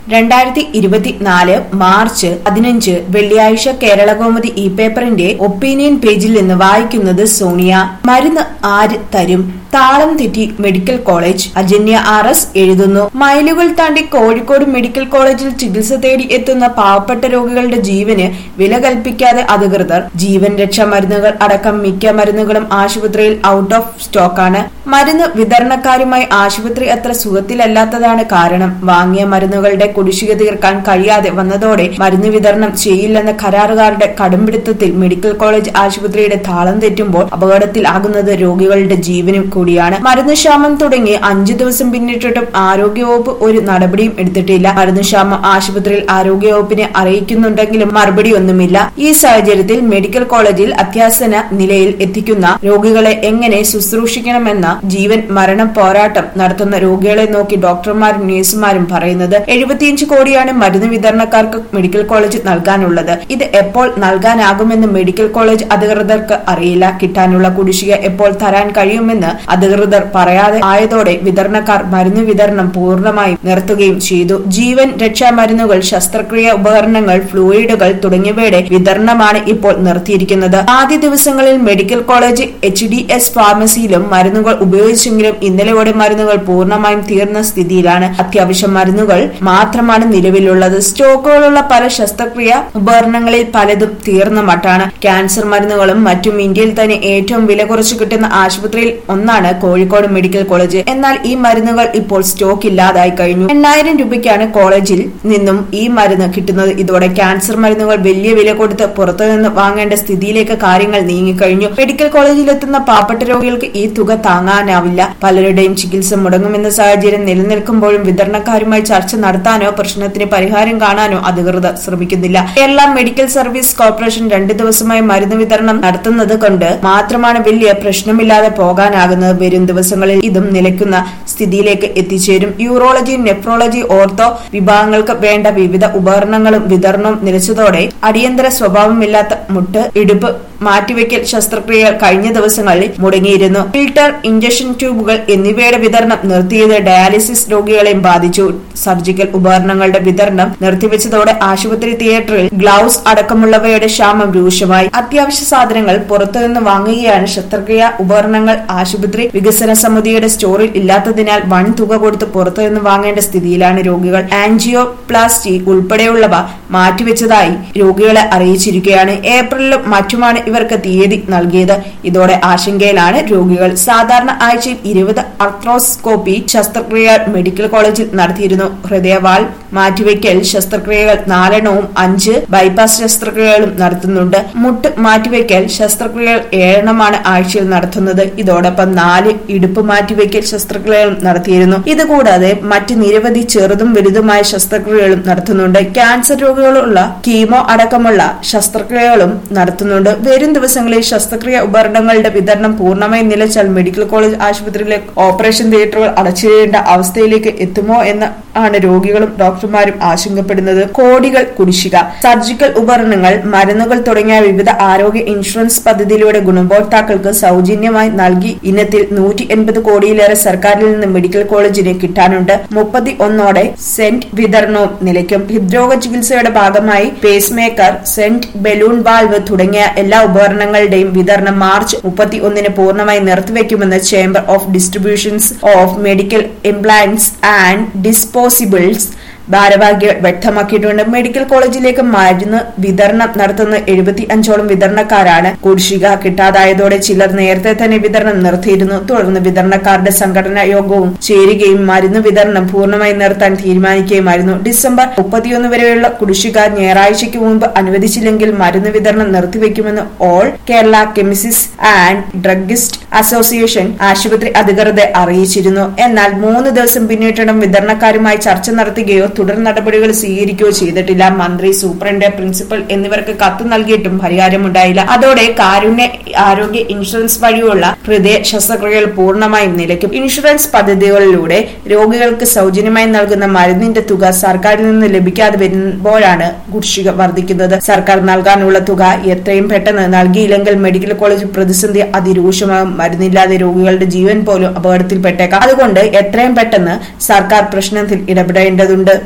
രണ്ടായിരത്തി ഇരുപത്തിനാല് മാർച്ച് പതിനഞ്ച് വെള്ളിയാഴ്ച കേരളകൗമുദി ഇ പേപ്പറിന്റെ ഒപ്പീനിയൻ പേജിൽ നിന്ന് വായിക്കുന്നത് സോണിയ മരുന്ന് ആര് തരും താളം തെറ്റി medical college Ajanya R S എഴുതുന്നു മൈലുകൾ താണ്ടി കോഴിക്കോട് മെഡിക്കൽ കോളേജിൽ ചികിത്സ തേടി എത്തുന്ന പാവപ്പെട്ട രോഗികളുടെ ജീവന് വില കൽപ്പിക്കാതെ അധികൃതർ ജീവൻ രക്ഷാ മരുന്നുകൾ അടക്കം മിക്ക മരുന്നുകളും ആശുപത്രിയിൽ ഔട്ട് ഓഫ് സ്റ്റോക്കാണ് മരുന്ന് വിതരണക്കാരുമായി ആശുപത്രി അത്ര സുഖത്തിലല്ലാത്തതാണ് കാരണം വാങ്ങിയ മരുന്നുകളുടെ കുടിശ്ശിക തീർക്കാൻ കഴിയാതെ വന്നതോടെ മരുന്ന് വിതരണം ചെയ്യില്ലെന്ന കരാറുകാരുടെ കടുംപിടുത്തത്തിൽ മെഡിക്കൽ കോളേജ് ആശുപത്രിയുടെ താളം തെറ്റുമ്പോൾ അപകടത്തിലാകുന്നത് രോഗികളുടെ ജീവനും കൂടിയാണ് മരുന്ന് ക്ഷാമം തുടങ്ങി അഞ്ചു ദിവസം പിന്നിട്ടിട്ടും ആരോഗ്യവകുപ്പ് ഒരു നടപടിയും എടുത്തിട്ടില്ല മരുന്ന് ക്ഷാമം ആശുപത്രിയിൽ ആരോഗ്യവകുപ്പിനെ അറിയിക്കുന്നുണ്ടെങ്കിലും മറുപടിയൊന്നുമില്ല ഈ സാഹചര്യത്തിൽ മെഡിക്കൽ കോളേജിൽ അത്യാസന നിലയിൽ എത്തിക്കുന്ന രോഗികളെ എങ്ങനെ ശുശ്രൂഷിക്കണമെന്ന ജീവൻ മരണ പോരാട്ടം നടത്തുന്ന രോഗികളെ നോക്കി ഡോക്ടർമാരും നഴ്സുമാരും പറയുന്നത് എഴുപത്തിയഞ്ച് കോടിയാണ് മരുന്ന് വിതരണക്കാർക്ക് മെഡിക്കൽ കോളേജ് നൽകാനുള്ളത് ഇത് എപ്പോൾ നൽകാനാകുമെന്ന് മെഡിക്കൽ കോളേജ് അധികൃതർക്ക് അറിയില്ല കിട്ടാനുള്ള കുടിശ്ശിക എപ്പോൾ തരാൻ കഴിയുമെന്ന് അധികൃതർ പറയാതെ ആയതോടെ വിതരണക്കാർ മരുന്ന് വിതരണം പൂർണ്ണമായും നിർത്തുകയും ചെയ്തു ജീവൻ രക്ഷാ മരുന്നുകൾ ശസ്ത്രക്രിയ ഉപകരണങ്ങൾ ഫ്ലൂയിഡുകൾ തുടങ്ങിയവയുടെ വിതരണമാണ് ഇപ്പോൾ നിർത്തിയിരിക്കുന്നത് ആദ്യ ദിവസങ്ങളിൽ medical college H D S ഫാർമസിയിലും മരുന്നുകൾ ഉപയോഗിച്ചെങ്കിലും ഇന്നലെയോടെ മരുന്നുകൾ പൂർണ്ണമായും തീർന്ന സ്ഥിതിയിലാണ് അത്യാവശ്യ മരുന്നുകൾ മാത്രമാണ് നിലവിലുള്ളത് സ്റ്റോക്കുകളുള്ള പല ശസ്ത്രക്രിയ ഉപകരണങ്ങളിൽ പലതും തീർന്ന മട്ടാണ് ക്യാൻസർ മരുന്നുകളും മറ്റും ഇന്ത്യയിൽ തന്നെ ഏറ്റവും വില കുറച്ച് കിട്ടുന്ന ആശുപത്രിയിൽ ഒന്നാണ് കോഴിക്കോട് മെഡിക്കൽ കോളേജ് എന്നാൽ ഈ മരുന്നുകൾ ഇപ്പോൾ സ്റ്റോക്ക് ഇല്ലാതായി കഴിഞ്ഞു എണ്ണായിരം രൂപയ്ക്കാണ് കോളേജിൽ നിന്നും ഈ മരുന്ന് കിട്ടുന്നത് ഇതോടെ ക്യാൻസർ മരുന്നുകൾ വലിയ വില കൊടുത്ത് പുറത്തുനിന്ന് വാങ്ങേണ്ട സ്ഥിതിയിലേക്ക് കാര്യങ്ങൾ നീങ്ങിക്കഴിഞ്ഞു മെഡിക്കൽ കോളേജിലെത്തുന്ന പാവപ്പെട്ട രോഗികൾക്ക് ഈ തുക താങ്ങാനാവില്ല പലരുടെയും ചികിത്സ മുടങ്ങുമെന്ന സാഹചര്യം നിലനിൽക്കുമ്പോഴും വിതരണക്കാരുമായി ചർച്ച നടത്താനോ പ്രശ്നത്തിന് പരിഹാരം കാണാനോ അധികൃതർ ശ്രമിക്കുന്നില്ല കേരള മെഡിക്കൽ സർവീസ് കോർപ്പറേഷൻ രണ്ടു ദിവസമായി മരുന്ന് വിതരണം നടത്തുന്നത് കൊണ്ട് മാത്രമാണ് വലിയ പ്രശ്നമില്ലാതെ പോകാനാകുന്നത് വരും ദിവസങ്ങളിൽ ഇതും നിലയ്ക്കുന്ന സ്ഥിതിയിലേക്ക് എത്തിച്ചേരും യൂറോളജി നെഫ്രോളജി ഓർത്തോ വിഭാഗങ്ങൾക്ക് വേണ്ട വിവിധ ഉപകരണങ്ങളും വിതരണവും നിലച്ചതോടെ അടിയന്തര സ്വഭാവമില്ലാത്ത മുട്ട് ഇടുപ്പ് മാറ്റിവെക്കൽ ശസ്ത്രക്രിയകൾ കഴിഞ്ഞ ദിവസങ്ങളിൽ മുടങ്ങിയിരുന്നു ഫിൽട്ടർ ഇഞ്ചക്ഷൻ ട്യൂബുകൾ എന്നിവയുടെ വിതരണം നിർത്തിയത് ഡയാലിസിസ് രോഗികളെയും ബാധിച്ചു സർജിക്കൽ ഉപകരണങ്ങളുടെ വിതരണം നിർത്തിവെച്ചതോടെ ആശുപത്രി തിയേറ്ററിൽ ഗ്ലൗസ് അടക്കമുള്ളവയുടെ ക്ഷാമം രൂക്ഷമായി അത്യാവശ്യ സാധനങ്ങൾ പുറത്തുനിന്ന് വാങ്ങുകയാണ് ശസ്ത്രക്രിയ ഉപകരണങ്ങൾ ആശുപത്രി വികസന സമിതിയുടെ സ്റ്റോറിൽ ഇല്ലാത്തതിനാൽ വൻ തുക കൊടുത്ത് പുറത്തുനിന്ന് വാങ്ങേണ്ട സ്ഥിതിയിലാണ് രോഗികൾ ആൻജിയോപ്ലാസ്റ്റി ഉൾപ്പെടെയുള്ളവ മാറ്റിവെച്ചതായി രോഗികളെ അറിയിച്ചിരിക്കുകയാണ് ഏപ്രിലിലും മറ്റുമാണ് ഇവർക്ക് തീയതി നൽകിയത് ഇതോടെ ആശങ്കയിലാണ് രോഗികൾ സാധാരണ ആഴ്ചയിൽ ഇരുപത് അർത്രോസ്കോപ്പി ശസ്ത്രക്രിയകൾ മെഡിക്കൽ കോളേജിൽ നടത്തിയിരുന്നു ഹൃദയവാൾ മാറ്റിവെക്കൽ ശസ്ത്രക്രിയകൾ നാലെണ്ണവും അഞ്ച് ബൈപ്പാസ് ശസ്ത്രക്രിയകളും നടത്തുന്നുണ്ട് മുട്ട് മാറ്റിവെക്കൽ ശസ്ത്രക്രിയകൾ ഏഴെണ്ണമാണ് ആഴ്ചയിൽ നടത്തുന്നത് ഇതോടൊപ്പം നാല് ഇടുപ്പ് മാറ്റിവെക്കൽ ശസ്ത്രക്രിയകളും നടത്തിയിരുന്നു ഇതുകൂടാതെ മറ്റ് നിരവധി ചെറുതും വലുതുമായ ശസ്ത്രക്രിയകളും നടത്തുന്നുണ്ട് ക്യാൻസർ രോഗികളുള്ള കീമോ അടക്കമുള്ള ശസ്ത്രക്രിയകളും നടത്തുന്നുണ്ട് വരും ദിവസങ്ങളിൽ ശസ്ത്രക്രിയ ഉപകരണങ്ങളുടെ വിതരണം പൂർണ്ണമായും നിലച്ചാൽ മെഡിക്കൽ കോളേജ് ആശുപത്രിയിലെ ഓപ്പറേഷൻ തിയേറ്ററുകൾ അടച്ചിടേണ്ട അവസ്ഥയിലേക്ക് എത്തുമോ എന്ന് ആണ് രോഗികളും ഡോക്ടർമാരും ആശങ്കപ്പെടുന്നത് കോടികൾ കുടിശ്ശിക സർജിക്കൽ ഉപകരണങ്ങൾ മരുന്നുകൾ തുടങ്ങിയ വിവിധ ആരോഗ്യ ഇൻഷുറൻസ് പദ്ധതിയിലൂടെ ഗുണഭോക്താക്കൾക്ക് സൗജന്യമായി നൽകി ഇനത്തിൽ നൂറ്റി എൺപത് കോടിയിലേറെ സർക്കാരിൽ നിന്ന് മെഡിക്കൽ കോളേജിന് കിട്ടാനുണ്ട് മുപ്പത്തി ഒന്നോടെ സെന്റ് വിതരണവും നിലയ്ക്കും ഹൃദ്രോഗ ചികിത്സയുടെ ഭാഗമായി pacemaker stent balloon valve തുടങ്ങിയ എല്ലാ ഉപകരണങ്ങളുടെയും വിതരണം മാർച്ച് മുപ്പത്തി ഒന്നിന് പൂർണ്ണമായി നിർത്തിവെക്കുമെന്ന് chamber of distributions of medical implants and disposables ഭാരവാഹികൾ വ്യക്തമാക്കിയിട്ടുണ്ട് മെഡിക്കൽ കോളേജിലേക്ക് മരുന്ന് വിതരണം നടത്തുന്ന എഴുപത്തി അഞ്ചോളം വിതരണക്കാരാണ് കുടിശ്ശിക കിട്ടാതായതോടെ ചിലർ നേരത്തെ തന്നെ വിതരണം നിർത്തിയിരുന്നു തുടർന്ന് വിതരണക്കാരുടെ സംഘടനാ യോഗവും ചേരുകയും മരുന്ന് വിതരണം പൂർണ്ണമായി നിർത്താൻ തീരുമാനിക്കുകയുമായിരുന്നു ഡിസംബർ മുപ്പത്തിയൊന്ന് വരെയുള്ള കുടിശ്ശിക ഞായറാഴ്ചയ്ക്ക് മുമ്പ് അനുവദിച്ചില്ലെങ്കിൽ മരുന്ന് വിതരണം നിർത്തിവെക്കുമെന്ന് all Kerala chemist and druggist association ആശുപത്രി അധികൃതരെ അറിയിച്ചിരുന്നു എന്നാൽ മൂന്ന് ദിവസം പിന്നിട്ടിടം വിതരണക്കാരുമായി ചർച്ച നടത്തുകയോ തുടർ നടപടികൾ സ്വീകരിക്കുകയോ ചെയ്തിട്ടില്ല മന്ത്രി സൂപ്രണ്ട് പ്രിൻസിപ്പൽ എന്നിവർക്ക് കത്ത് നൽകിയിട്ടും പരിഹാരമുണ്ടായില്ല അതോടെ കാരുണ്യ ആരോഗ്യ ഇൻഷുറൻസ് വഴിയുള്ള ഹൃദയ ശസ്ത്രക്രിയകൾ പൂർണ്ണമായും നിലയ്ക്കും ഇൻഷുറൻസ് പദ്ധതികളിലൂടെ രോഗികൾക്ക് സൗജന്യമായി നൽകുന്ന മരുന്നിന്റെ തുക സർക്കാരിൽ നിന്ന് ലഭിക്കാതെ വരുമ്പോഴാണ് കുടിശ്ശിക വർദ്ധിക്കുന്നത് സർക്കാർ നൽകാനുള്ള തുക എത്രയും പെട്ടെന്ന് നൽകിയില്ലെങ്കിൽ മെഡിക്കൽ കോളേജ് പ്രതിസന്ധി അതിരൂക്ഷമാകും മരുന്നില്ലാതെ രോഗികളുടെ ജീവൻ പോലും അപകടത്തിൽപ്പെട്ടേക്കാം അതുകൊണ്ട് എത്രയും പെട്ടെന്ന് സർക്കാർ പ്രശ്നത്തിൽ ഇടപെടേണ്ടതുണ്ട്